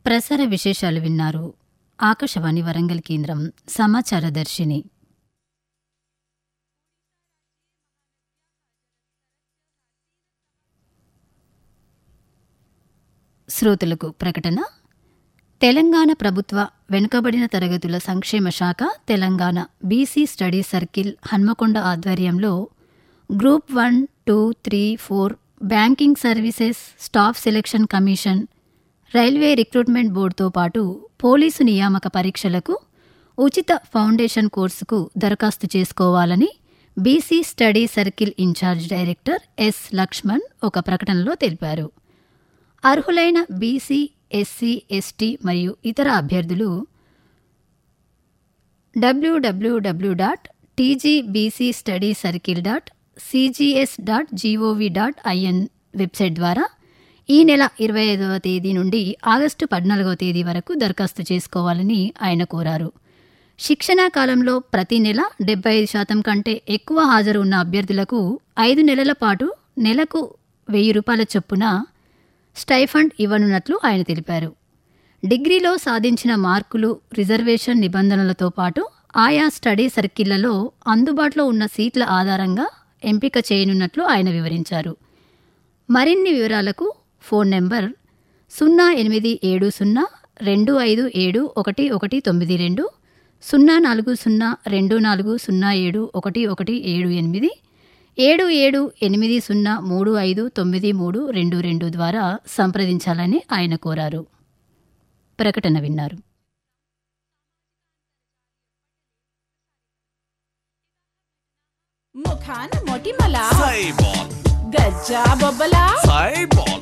ప్రసార విశేషాలు విన్నారు ఆకాశవాణి వరంగల్ కేంద్రం సమాచార దర్శిని శ్రోతలకు ప్రకటన తెలంగాణ ప్రభుత్వ వెనుకబడిన తరగతుల సంక్షేమ శాఖ Telangana BC study circle Hanmakonda ఆధ్వర్యంలో group one two three four banking services staff selection commission railway recruitment బోర్డుతో పాటు పోలీసు నియామక పరీక్షలకు ఉచిత ఫౌండేషన్ కోర్సుకు దరఖాస్తు చేసుకోవాలని BC study circle incharge director S Lakshman ఒక ప్రకటనలో తెలిపారు అర్హులైన బీసీ ఎస్సీ ఎస్టీ మరియు ఇతర అభ్యర్థులు డబ్ల్యూడబ్ల్యూడబ్ల్యూ dot TGBC study circle dot CGS dot gov dot in website ద్వారా ఈ నెల ఇరవై ఐదవ తేదీ నుండి ఆగస్టు పద్నాలుగవ తేదీ వరకు దరఖాస్తు చేసుకోవాలని ఆయన కోరారు శిక్షణా కాలంలో ప్రతి నెల డెబ్బై ఐదు శాతం కంటే ఎక్కువ హాజరు ఉన్న అభ్యర్థులకు ఐదు నెలల పాటు నెలకు వెయ్యి రూపాయల చొప్పున స్టైఫండ్ ఇవ్వనున్నట్లు ఆయన తెలిపారు డిగ్రీలో సాధించిన మార్కులు రిజర్వేషన్ నిబంధనలతో పాటు ఆయా స్టడీ సర్కిళ్లలో అందుబాటులో ఉన్న సీట్ల ఆధారంగా ఎంపిక చేయనున్నట్లు ఆయన వివరించారు మరిన్ని వివరాలకు ఫోన్ నెంబర్ సున్నా ఎనిమిది ఏడు సున్నా రెండు ఐదు ఏడు ఒకటి ఒకటి తొమ్మిది రెండు సున్నా నాలుగు సున్నా రెండు నాలుగు సున్నా ఏడు ఒకటి ఒకటి ఏడు ఎనిమిది ఏడు ఏడు ఎనిమిది సున్నా మూడు ఐదు తొమ్మిది మూడు రెండు రెండు ద్వారా సంప్రదించాలని ఆయన కోరారు ప్రకటన విన్నారు ముఖాన మొటిమల సైబాల్ గజ్జా బొబ్బల సైబాల్